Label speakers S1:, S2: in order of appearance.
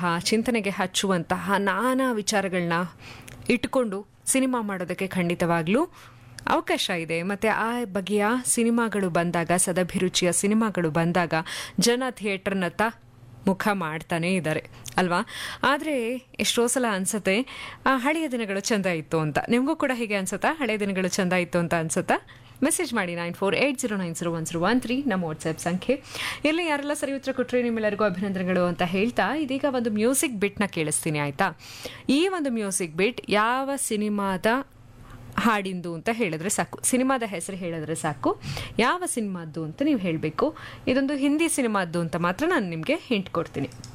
S1: ಚಿಂತನೆಗೆ ಹಚ್ಚುವಂತಹ ನಾನಾ ವಿಚಾರಗಳನ್ನ ಇಟ್ಟುಕೊಂಡು ಸಿನಿಮಾ ಮಾಡೋದಕ್ಕೆ ಖಂಡಿತವಾಗ್ಲೂ ಅವಕಾಶ ಇದೆ ಮತ್ತು ಆ ಬಗೆಯ ಸಿನಿಮಾಗಳು ಬಂದಾಗ ಸದಭಿರುಚಿಯ ಸಿನಿಮಾಗಳು ಬಂದಾಗ ಜನ ಥಿಯೇಟರ್ನತ್ತ ಮುಖ ಮಾಡ್ತಾನೇ ಇದ್ದಾರೆ ಅಲ್ವಾ ಆದರೆ ಎಷ್ಟೋ ಸಲ ಅನ್ಸುತ್ತೆ ಆ ಹಳೆಯ ದಿನಗಳು ಚೆಂದ ಇತ್ತು ಅಂತ ನಿಮಗೂ ಕೂಡ ಹೀಗೆ ಅನ್ಸುತ್ತಾ ಹಳೆಯ ದಿನಗಳು ಚೆಂದ ಇತ್ತು ಅಂತ ಅನ್ಸುತ್ತಾ ಮೆಸೇಜ್ ಮಾಡಿ nine four eight zero nine zero one zero one three ನಮ್ಮ ವಾಟ್ಸ್ಆ್ಯಪ್ ಸಂಖ್ಯೆ ಇಲ್ಲಿ ಯಾರೆಲ್ಲ ಸರಿ ಉತ್ತರ ಕೊಟ್ಟರೆ ನಿಮ್ಮೆಲ್ಲರಿಗೂ ಅಭಿನಂದನೆಗಳು ಅಂತ ಹೇಳ್ತಾ ಇದೀಗ ಒಂದು ಮ್ಯೂಸಿಕ್ ಬಿಟ್ನ ಕೇಳಿಸ್ತೀನಿ ಆಯ್ತಾ ಈ ಒಂದು ಮ್ಯೂಸಿಕ್ ಬಿಟ್ ಯಾವ ಸಿನಿಮಾದ ಹಾಡಿಂದು ಅಂತ ಹೇಳಿದ್ರೆ ಸಾಕು ಸಿನಿಮಾದ ಹೆಸರು ಹೇಳಿದ್ರೆ ಸಾಕು ಯಾವ ಸಿನಿಮಾದ್ದು ಅಂತ ನೀವು ಹೇಳಬೇಕು ಇದೊಂದು ಹಿಂದಿ ಸಿನಿಮಾದ್ದು ಅಂತ ಮಾತ್ರ ನಾನು ನಿಮಗೆ ಹಿಂಟ್ ಕೊಡ್ತೀನಿ